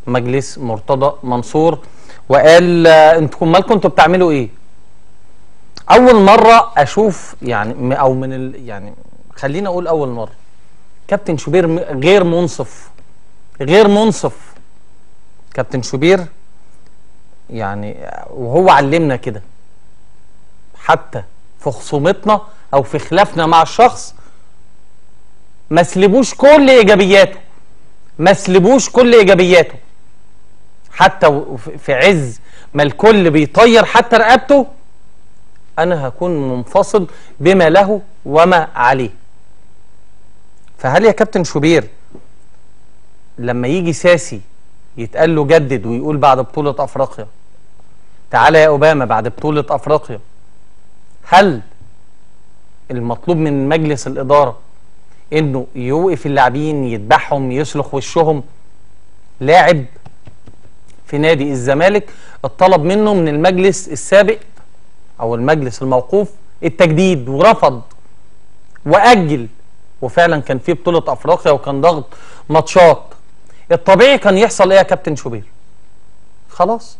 مجلس مرتضى منصور وقال آه، انتوا مالكم انتوا بتعملوا ايه اول مره اشوف يعني م- او من ال يعني خليني اقول اول مره كابتن شوبير م- غير منصف غير منصف كابتن شوبير يعني وهو علمنا كده حتى في خصومتنا او في خلافنا مع الشخص ما سلبوش كل ايجابياته ما سلبوش كل ايجابياته حتى و- في- في عز ما الكل بيطير حتى رقبته انا هكون منفصل بما له وما عليه فهل يا كابتن شوبير لما يجي ساسي يتقال له جدد ويقول بعد بطولة افريقيا تعالى يا اوباما بعد بطولة افريقيا هل المطلوب من مجلس الادارة انه يوقف اللاعبين يذبحهم يسلخ وشهم لاعب في نادي الزمالك اتطلب منه من المجلس السابق او المجلس الموقوف التجديد ورفض واجل وفعلا كان في بطوله افريقيا وكان ضغط ماتشات الطبيعي كان يحصل ايه يا كابتن شوبير خلاص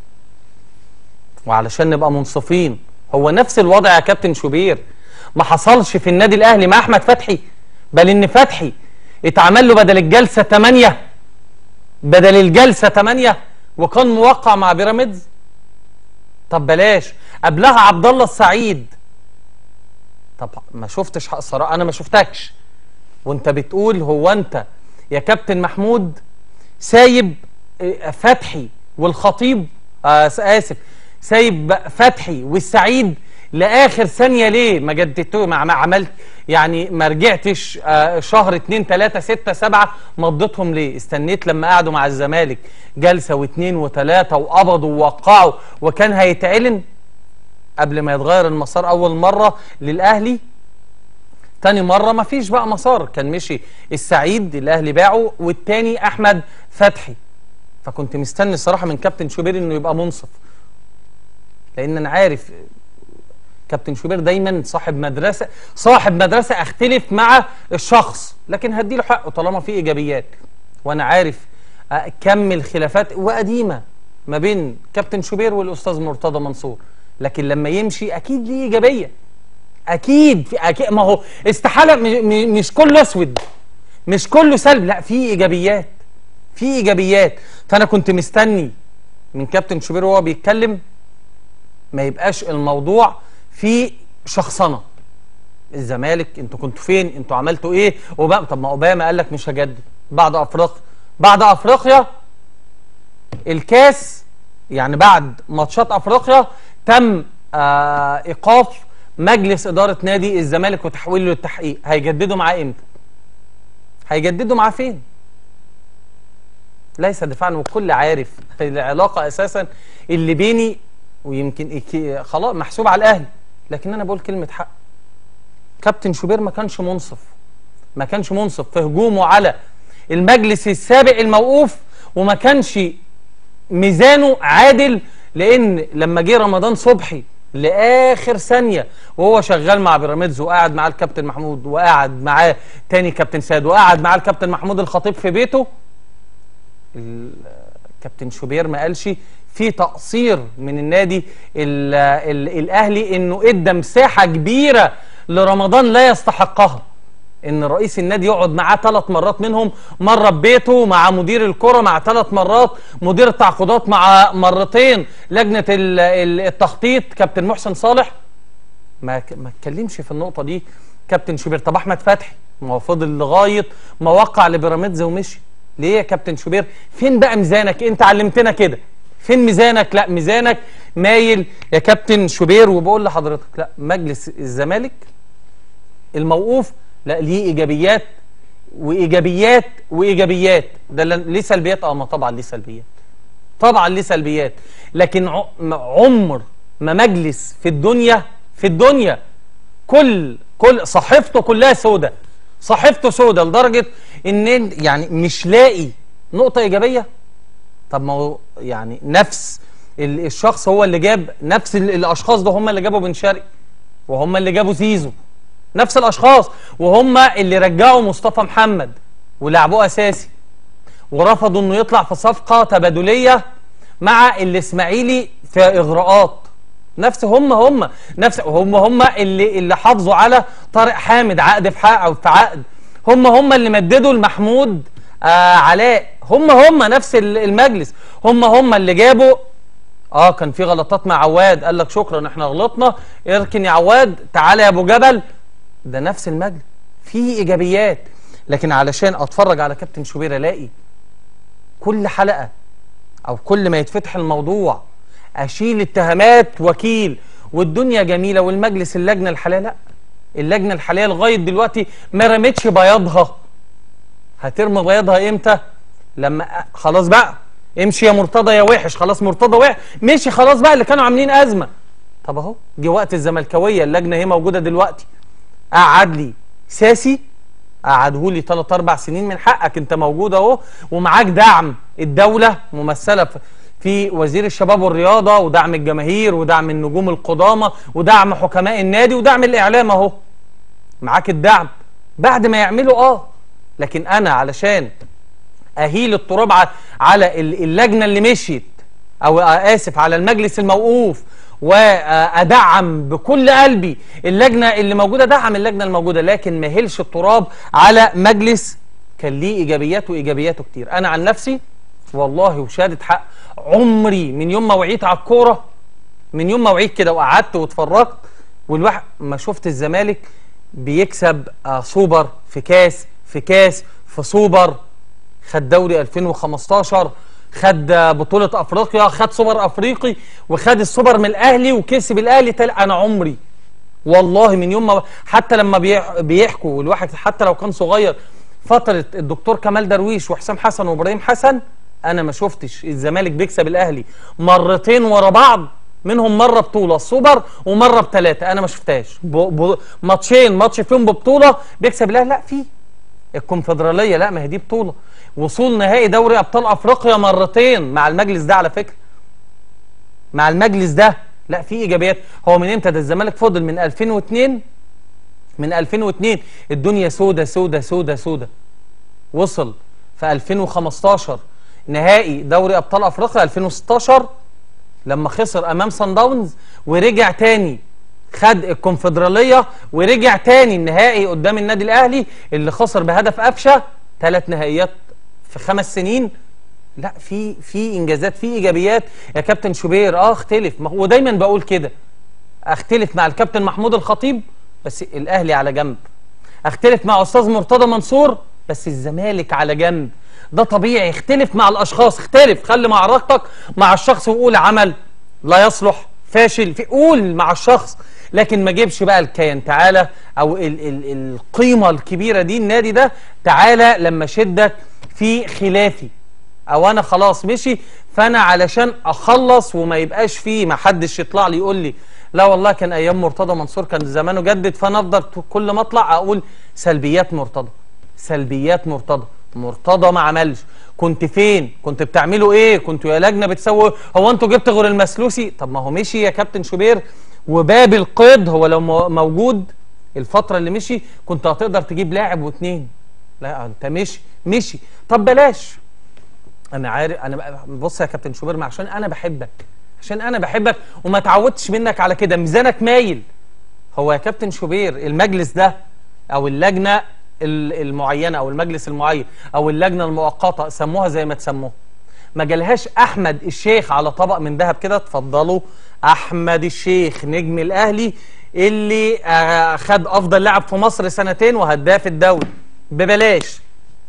وعلشان نبقى منصفين هو نفس الوضع يا كابتن شوبير ما حصلش في النادي الاهلي مع احمد فتحي بل ان فتحي اتعمل له بدل الجلسه 8 بدل الجلسه 8 وكان موقع مع بيراميدز طب بلاش قبلها عبد الله السعيد طب ما شفتش حق الصراحه انا ما شفتكش وانت بتقول هو انت يا كابتن محمود سايب آه، فتحي والخطيب آه اسف سايب فتحي والسعيد لاخر ثانيه ليه ما جددتوه ما ما عملت يعني ما رجعتش آه شهر اتنين تلاته سته سبعه مضيتهم ليه استنيت لما قعدوا مع الزمالك جلسه واتنين وتلاته وقبضوا ووقعوا وكان هيتعلن قبل ما يتغير المسار اول مره للاهلي تاني مرة ما فيش بقى مسار كان مشي السعيد الاهلي باعه والتاني احمد فتحي فكنت مستني الصراحة من كابتن شوبير انه يبقى منصف لان انا عارف كابتن شوبير دايما صاحب مدرسة صاحب مدرسة اختلف مع الشخص لكن هديله حقه طالما في ايجابيات وانا عارف آه، كم الخلافات وقديمة ما بين كابتن شوبير والاستاذ مرتضى منصور لكن لما يمشي اكيد ليه ايجابيه اكيد في أكيد ما هو استحاله م- م- مش كله اسود مش كله سلب لا في ايجابيات في ايجابيات فانا كنت مستني من كابتن شوبير وهو بيتكلم ما يبقاش الموضوع في شخصنه الزمالك انتوا كنتوا فين انتوا عملتوا ايه وبقى طب ما اوباما قال لك مش هجدد بعد افريقيا بعد افريقيا الكاس يعني بعد ماتشات افريقيا تم آه ايقاف مجلس اداره نادي الزمالك وتحويله للتحقيق هيجددوا معاه امتى هيجددوا معاه فين ليس دفاعا والكل عارف العلاقه اساسا اللي بيني ويمكن إيكي- خلاص محسوب على الاهلي لكن انا بقول كلمه حق كابتن شوبير ما كانش منصف ما كانش منصف في هجومه على المجلس السابق الموقوف وما كانش ميزانه عادل لان لما جه رمضان صبحي لاخر ثانيه وهو شغال مع بيراميدز وقاعد معاه الكابتن محمود وقاعد معاه تاني كابتن سيد وقاعد معاه الكابتن محمود الخطيب في بيته ال- كابتن شوبير ما قالش في تقصير من النادي ال ال الاهلي انه ادى مساحه كبيره لرمضان لا يستحقها ان رئيس النادي يقعد معاه ثلاث مرات منهم مره ببيته مع مدير الكره مع ثلاث مرات مدير التعاقدات مع مرتين لجنه ال- ال- التخطيط كابتن محسن صالح ما ك- ما اتكلمش في النقطه دي كابتن شوبير طب احمد فتحي ما هو فضل لغايه ما وقع لبيراميدز ومشي ليه يا كابتن شوبير فين بقى ميزانك انت علمتنا كده فين ميزانك لا ميزانك مايل يا كابتن شوبير وبقول لحضرتك لا مجلس الزمالك الموقوف لا ليه ايجابيات وايجابيات وايجابيات ده لا- ليه سلبيات اه ما طبعا ليه سلبيات طبعا ليه سلبيات لكن ع- م- عمر ما مجلس في الدنيا في الدنيا كل كل صحيفته كلها سودة صحيفته سودة لدرجة ان يعني مش لاقي نقطة ايجابية طب ما هو يعني نفس ال- الشخص هو اللي جاب نفس ال- الاشخاص ده هم اللي جابوا بن شرقي وهم اللي جابوا زيزو نفس الاشخاص وهم اللي رجعوا مصطفى محمد ولعبوه اساسي ورفضوا انه يطلع في صفقه تبادليه مع الاسماعيلي في اغراءات نفس هم هم نفس هم هم اللي اللي حافظوا على طارق حامد عقد في حق في عقد هم هم اللي مددوا لمحمود آه علاء هم هم نفس المجلس هم هم اللي جابوا اه كان في غلطات مع عواد قال لك شكرا احنا غلطنا اركن يا عواد تعالى يا ابو جبل ده نفس المجلس في ايجابيات لكن علشان اتفرج على كابتن شوبير الاقي كل حلقه او كل ما يتفتح الموضوع اشيل اتهامات وكيل والدنيا جميله والمجلس اللجنه الحاليه لا اللجنه الحاليه لغايه دلوقتي ما رمتش بياضها هترمي بياضها امتى لما خلاص بقى امشي يا مرتضى يا وحش خلاص مرتضى وحش مشي خلاص بقى اللي كانوا عاملين ازمه طب اهو جه وقت الزملكاويه اللجنه هي موجوده دلوقتي قعد لي ساسي قعده لي 3 4 سنين من حقك انت موجود اهو ومعاك دعم الدوله ممثله في وزير الشباب والرياضه ودعم الجماهير ودعم النجوم القدامى ودعم حكماء النادي ودعم الاعلام اهو معاك الدعم بعد ما يعملوا اه لكن انا علشان اهيل التراب على اللجنه اللي مشيت او اسف على المجلس الموقوف وادعم بكل قلبي اللجنه اللي موجوده دعم اللجنه الموجوده لكن ما هلش التراب على مجلس كان ليه ايجابيات وايجابياته كتير انا عن نفسي والله وشهاده حق عمري من يوم ما وعيت على الكوره من يوم ما وعيت كده وقعدت واتفرجت والواحد ما شفت الزمالك بيكسب آه سوبر في كاس في كاس في سوبر خد دوري 2015 خد بطولة افريقيا خد سوبر افريقي وخد السوبر من الاهلي وكسب الاهلي تل... انا عمري والله من يوم ما حتى لما بيحكوا الواحد حتى لو كان صغير فترة الدكتور كمال درويش وحسام حسن وابراهيم حسن انا ما شفتش الزمالك بيكسب الاهلي مرتين ورا بعض منهم مره بطوله السوبر ومره بثلاثه انا ما شفتهاش ماتشين ماتش فيهم ببطوله بيكسب الاهلي لا في الكونفدراليه لا ما هي دي بطوله وصول نهائي دوري ابطال افريقيا مرتين مع المجلس ده على فكره مع المجلس ده لا في ايجابيات هو من امتى ده الزمالك فضل من 2002 من 2002 الدنيا سودة سودة سودة سودة وصل في 2015 نهائي دوري ابطال افريقيا 2016 لما خسر امام سان داونز ورجع تاني خد الكونفدراليه ورجع تاني النهائي قدام النادي الاهلي اللي خسر بهدف قفشه ثلاث نهائيات في خمس سنين لا في في انجازات في ايجابيات يا كابتن شوبير اه اختلف ودايما بقول كده اختلف مع الكابتن محمود الخطيب بس الاهلي على جنب اختلف مع استاذ مرتضى منصور بس الزمالك على جنب ده طبيعي اختلف مع الاشخاص اختلف خلي معركتك مع الشخص وقول عمل لا يصلح فاشل في قول مع الشخص لكن ما جيبش بقى الكيان تعالى او ال ال القيمه الكبيره دي النادي ده تعالى لما شدك في خلافي او انا خلاص مشي فانا علشان اخلص وما يبقاش فيه ما حدش يطلع لي يقول لي لا والله كان ايام مرتضى منصور كان زمانه جدد فانا افضل كل ما اطلع اقول سلبيات مرتضى سلبيات مرتضى مرتضى ما عملش كنت فين كنت بتعملوا ايه كنتوا يا لجنه بتسووا هو انتوا جبت غير المسلوسي طب ما هو مشي يا كابتن شوبير وباب القيد هو لو موجود الفتره اللي مشي كنت هتقدر تجيب لاعب واثنين لا انت مشي مشي طب بلاش انا عارف انا بص يا كابتن شوبير عشان انا بحبك عشان انا بحبك وما تعودتش منك على كده ميزانك مايل هو يا كابتن شوبير المجلس ده او اللجنه المعينه او المجلس المعين او اللجنه المؤقته سموها زي ما تسموها ما جالهاش احمد الشيخ على طبق من ذهب كده اتفضلوا احمد الشيخ نجم الاهلي اللي آه، خد افضل لاعب في مصر سنتين وهداف الدوري ببلاش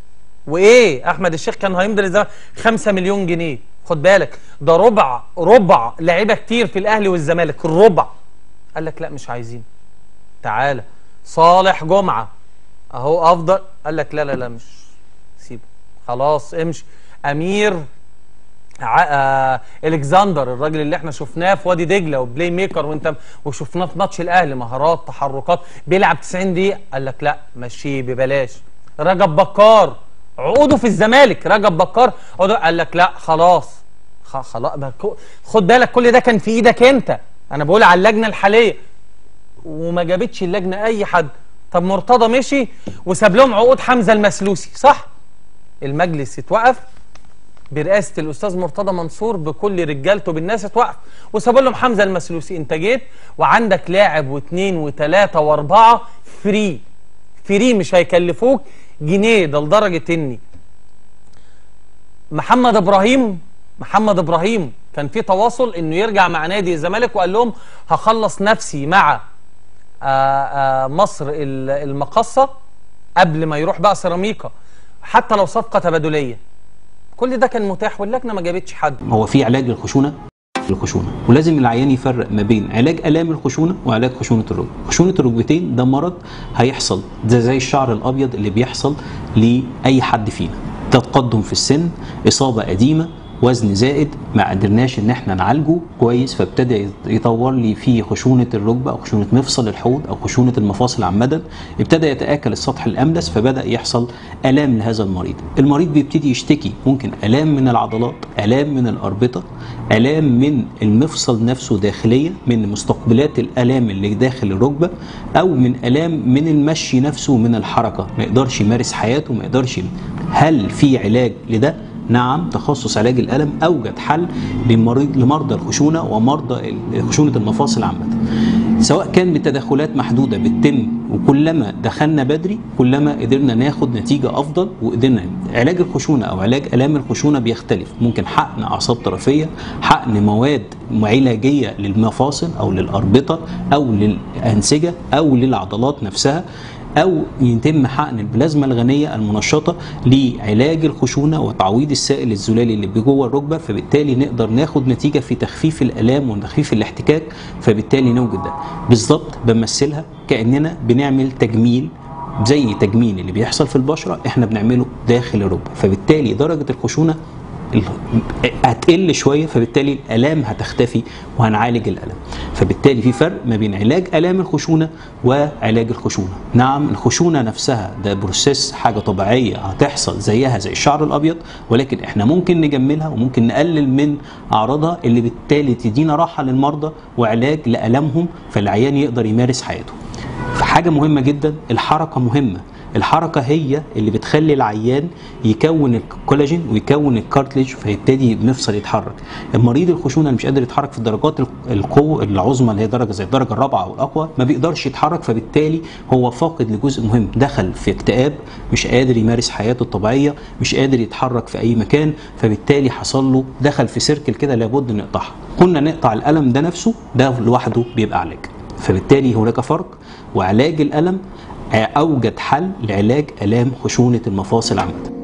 وايه احمد الشيخ كان هيمضي للزمالك 5 مليون جنيه خد بالك ده ربع ربع لعيبه كتير في الاهلي والزمالك الربع قال لك لا مش عايزين تعالى صالح جمعه اهو افضل قال لك لا لا لا مش سيبه خلاص امشي امير آه الكسندر الراجل اللي احنا شفناه في وادي دجله وبلاي ميكر وانت وشفناه في ماتش الاهلي مهارات تحركات بيلعب 90 دقيقه قال لك لا مشيه ببلاش رجب بكار عقوده في الزمالك رجب بكار قال لك لا خلاص خلاص خد بالك كل ده كان في ايدك انت انا بقول على اللجنه الحاليه وما جابتش اللجنه اي حد طب مرتضى مشي وساب لهم عقود حمزه المسلوسي صح المجلس يتوقف برئاسه الاستاذ مرتضى منصور بكل رجالته بالناس اتوقف وسابوا لهم حمزه المسلوسي انت جيت وعندك لاعب واثنين وثلاثه واربعه فري فري مش هيكلفوك جنيه ده لدرجه اني محمد ابراهيم محمد ابراهيم كان في تواصل انه يرجع مع نادي الزمالك وقال لهم هخلص نفسي مع آآ آآ مصر ال- المقصه قبل ما يروح بقى سيراميكا حتى لو صفقه تبادليه كل ده كان متاح واللجنه ما جابتش حد هو في علاج للخشونه الخشونه ولازم العيان يفرق ما بين علاج الام الخشونه وعلاج خشونه الركبه خشونه الركبتين ده مرض هيحصل ده زي الشعر الابيض اللي بيحصل لاي حد فينا تقدم في السن اصابه قديمه وزن زائد ما قدرناش ان احنا نعالجه كويس فابتدى يطور لي في خشونه الركبه او خشونه مفصل الحوض او خشونه المفاصل عامه ابتدى يتاكل السطح الاملس فبدا يحصل الام لهذا المريض المريض بيبتدي يشتكي ممكن الام من العضلات الام من الاربطه الام من المفصل نفسه داخليا من مستقبلات الالام اللي داخل الركبه او من الام من المشي نفسه من الحركه ما يقدرش يمارس حياته ما يقدرش هل في علاج لده نعم تخصص علاج الالم اوجد حل لمريض لمرضى الخشونه ومرضى خشونه المفاصل عامه سواء كان بتدخلات محدوده بتتم وكلما دخلنا بدري كلما قدرنا ناخد نتيجه افضل وقدرنا علاج الخشونه او علاج الام الخشونه بيختلف ممكن حقن اعصاب طرفيه حقن مواد علاجيه للمفاصل او للاربطه او للانسجه او للعضلات نفسها او يتم حقن البلازما الغنيه المنشطه لعلاج الخشونه وتعويض السائل الزلالي اللي جوه الركبه فبالتالي نقدر ناخد نتيجه في تخفيف الالام وتخفيف الاحتكاك فبالتالي نوجد ده بالظبط بمثلها كاننا بنعمل تجميل زي تجميل اللي بيحصل في البشره احنا بنعمله داخل الركبه فبالتالي درجه الخشونه هتقل شويه فبالتالي الالام هتختفي وهنعالج الالم فبالتالي في فرق ما بين علاج الام الخشونه وعلاج الخشونه نعم الخشونه نفسها ده بروسيس حاجه طبيعيه هتحصل زيها زي الشعر الابيض ولكن احنا ممكن نجملها وممكن نقلل من اعراضها اللي بالتالي تدينا راحه للمرضى وعلاج لالمهم فالعيان يقدر يمارس حياته فحاجه مهمه جدا الحركه مهمه الحركة هي اللي بتخلي العيان يكون الكولاجين ويكون الكارتليج فيبتدي المفصل يتحرك المريض الخشونة اللي مش قادر يتحرك في درجات القوة العظمى اللي هي درجة زي الدرجة الرابعة أو الأقوى ما بيقدرش يتحرك فبالتالي هو فاقد لجزء مهم دخل في اكتئاب مش قادر يمارس حياته الطبيعية مش قادر يتحرك في أي مكان فبالتالي حصل له دخل في سيركل كده لابد نقطعها كنا نقطع الألم ده نفسه ده لوحده بيبقى علاج فبالتالي هناك فرق وعلاج الألم اوجد حل لعلاج الام خشونه المفاصل عامه